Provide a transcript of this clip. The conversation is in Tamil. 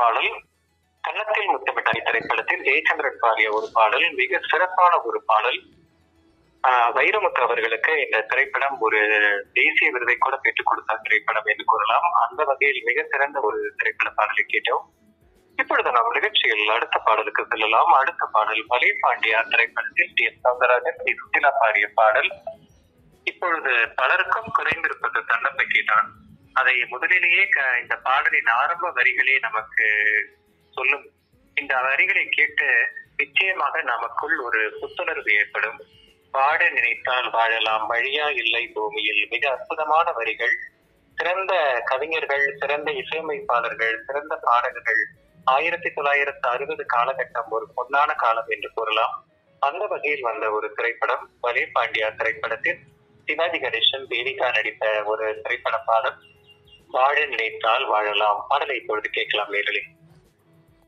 பாடல் கன்னத்தில் முத்தமிட்டாய் திரைப்படத்தில் ஜெயச்சந்திரன் பாடிய ஒரு பாடல் மிக சிறப்பான ஒரு பாடல் ஆஹ் வைரமுத்து அவர்களுக்கு இந்த திரைப்படம் ஒரு தேசிய விருதை கூட பெற்றுக் கொடுத்த திரைப்படம் என்று கூறலாம் அந்த வகையில் மிக சிறந்த ஒரு திரைப்பட பாடலை கேட்டோம் இப்பொழுது நாம் நிகழ்ச்சியில் அடுத்த பாடலுக்கு செல்லலாம் அடுத்த பாடல் மலை பாண்டியா திரைப்படத்தில் T S Soundararajan T Susheela பாடிய பாடல் இப்பொழுது பலருக்கும் குறைந்திருப்பது தன்னம்பிக்கை தான் அதை முதலிலேயே க- இந்த பாடலின் ஆரம்ப வரிகளே நமக்கு சொல்லும் இந்த வரிகளை கேட்டு நிச்சயமாக நமக்குள் ஒரு புத்துணர்வு ஏற்படும் வாழ நினைத்தால் வாழலாம் வழியா இல்லை பூமியில் மிக அற்புதமான வரிகள் சிறந்த கவிஞர்கள் சிறந்த இசையமைப்பாளர்கள் சிறந்த பாடகர்கள் ஆயிரத்தி தொள்ளாயிரத்து அறுபது காலகட்டம் ஒரு பொன்னான காலம் என்று கூறலாம் அந்த வகையில் வந்த ஒரு திரைப்படம் வலே பாண்டியா திரைப்படத்தில் சிவாஜி கணேசன் தேவிகா நடித்த ஒரு திரைப்பட பாடல் வாழ நினைத்தால் வாழலாம் பாடலை இப்பொழுது கேட்கலாம் நேரிலே